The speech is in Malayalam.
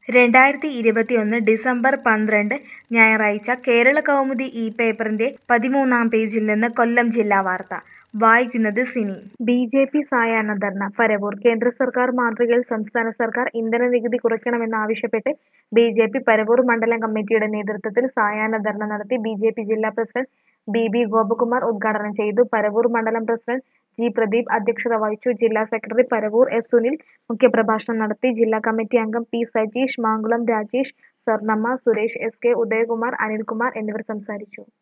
രണ്ടായിരത്തി ഇരുപത്തിയൊന്ന് ഡിസംബർ പന്ത്രണ്ട് ഞായറാഴ്ച കേരള കൗമുദി ഈ പേപ്പറിന്റെ പതിമൂന്നാം പേജിൽ നിന്ന് കൊല്ലം ജില്ലാ വാർത്ത വായിക്കുന്നത് സിനി ബി ജെ പി സായാഹ്ന ധർണ പരവൂർ കേന്ദ്ര സർക്കാർ മാതൃകയിൽ സംസ്ഥാന സർക്കാർ ഇന്ധന നികുതി കുറയ്ക്കണമെന്നാവശ്യപ്പെട്ട് ബി ജെ പി പരവൂർ മണ്ഡലം കമ്മിറ്റിയുടെ നേതൃത്വത്തിൽ സായാഹ്ന ധർണ നടത്തി ബി ജെ പി ജില്ലാ പ്രസിഡന്റ് ബി ബി ഗോപകുമാർ ഉദ്ഘാടനം ചെയ്തു പരവൂർ മണ്ഡലം പ്രസിഡന്റ് ജി പ്രദീപ് അധ്യക്ഷത വഹിച്ചു ജില്ലാ സെക്രട്ടറി പരവൂർ എസ് സുനിൽ മുഖ്യപ്രഭാഷണം നടത്തി ജില്ലാ കമ്മിറ്റി അംഗം P Sajeesh Mankulam Rajesh Swarnamma Suresh S K Udayakumar Anilkumar എന്നിവർ സംസാരിച്ചു